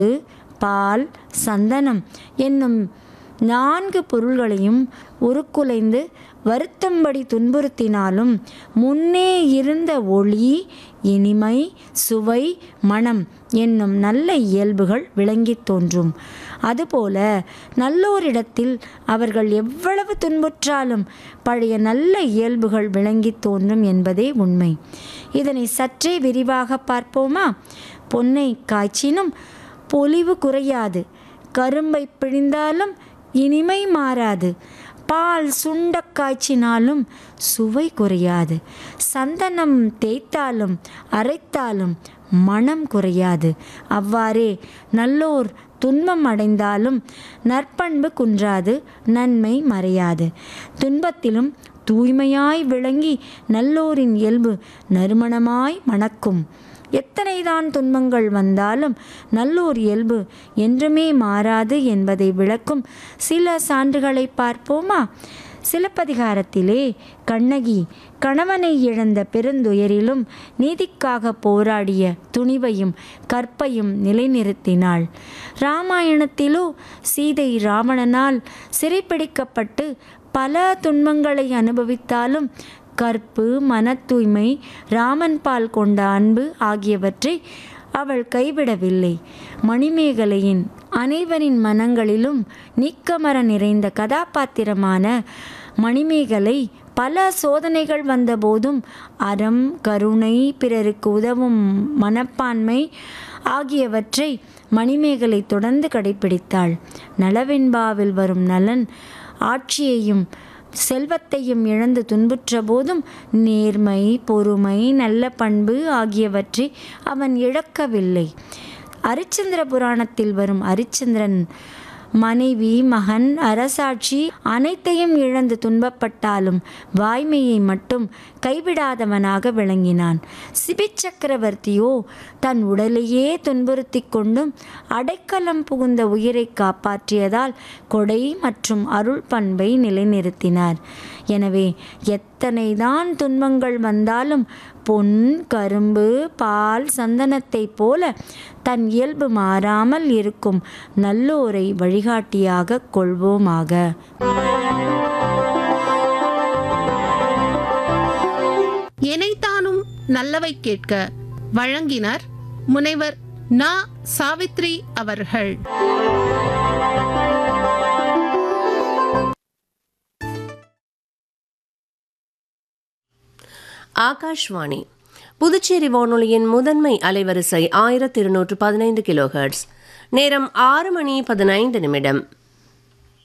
பால் சந்தனம் என்னும் நான்கு பொருள்களையும் உருக்குலைந்து வருத்தும்படி துன்புறுத்தினாலும் முன்னே இருந்த ஒளி இனிமை சுவை மனம் என்னும் நல்ல இயல்புகள் விளங்கித் தோன்றும் அதுபோல நல்லோரிடத்தில் அவர்கள் எவ்வளவு துன்புற்றாலும் பழைய நல்ல இயல்புகள் விளங்கித் தோன்றும் என்பதே உண்மை இதனை சற்றே விரிவாக பார்ப்போமா பொன்னை காய்ச்சினும் பொலிவு குறையாது கரும்பை பிழிந்தாலும் இனிமை மாறாது பால் சுண்ட காய்ச்சினாலும் சுவை குறையாது சந்தனம் தேய்த்தாலும் அரைத்தாலும் மனம் குறையாது அவ்வாறே நல்லோர் துன்பம் அடைந்தாலும் நற்பண்பு குன்றாது நன்மை மறையாது துன்பத்திலும் தூய்மையாய் விளங்கி நல்லோரின் இயல்பு நறுமணமாய் மணக்கும் எத்தனைதான் துன்பங்கள் வந்தாலும் நல்லோர் இயல்பு என்றுமே மாறாது என்பதை விளக்கும் சில சான்றுகளை பார்ப்போமா சிலப்பதிகாரத்திலே கண்ணகி கணவனை இழந்த பெருந்துயரிலும் நீதிக்காக போராடிய துணிவையும் கற்பையும் நிலைநிறுத்தினாள் ராமாயணத்திலோ சீதை ராவணனால் சிறைப்பிடிக்கப்பட்டு பல துன்பங்களை அனுபவித்தாலும் கற்பு மன தூய்மை ராமன் பால் கொண்ட அன்பு ஆகியவற்றை அவள் கைவிடவில்லை மணிமேகலையின் அனைவரின் மனங்களிலும் நீக்கமர நிறைந்த கதாபாத்திரமான மணிமேகலை பல சோதனைகள் வந்தபோதும் அறம் கருணை பிறருக்கு உதவும் மனப்பான்மை ஆகியவற்றை மணிமேகலை தொடர்ந்து கடைபிடித்தாள் நலவெண்பாவில் வரும் நலன் ஆட்சியையும் செல்வத்தையும் இழந்து துன்புற்ற போதும் நேர்மை பொறுமை நல்ல பண்பு ஆகியவற்றை அவன் இழக்கவில்லை அரிச்சந்திர புராணத்தில் வரும் அரிச்சந்திரன் மனைவி மகன் அரசாட்சி அனைத்தையும் இழந்து துன்பப்பட்டாலும் வாய்மையை மட்டும் கைவிடாதவனாக விளங்கினான் சிபி சக்கரவர்த்தியோ தன் உடலையே துன்புறுத்தி கொண்டும் அடைக்கலம் புகுந்த உயிரை காப்பாற்றியதால் கொடை மற்றும் அருள் பண்பை நிலைநிறுத்தினார் எனவே எத்தனைதான் துன்பங்கள் வந்தாலும் பொன் கரும்பு பால் சந்தனத்தைப் போல தன் இயல்பு மாறாமல் இருக்கும் நல்லோரை வழிகாட்டியாக கொள்வோமாக எனைத்தானும் நல்லவை கேட்க வழங்கினர் முனைவர் நா சாவித்ரி அவர்கள் ஆகாஷ்வாணி புதுச்சேரி வானொலியின் முதன்மை அலைவரிசை ஆயிரத்தி இருநூற்று பதினைந்து கிலோஹெர்ட்ஸ் நேரம் ஆறு மணி பதினைந்து நிமிடம்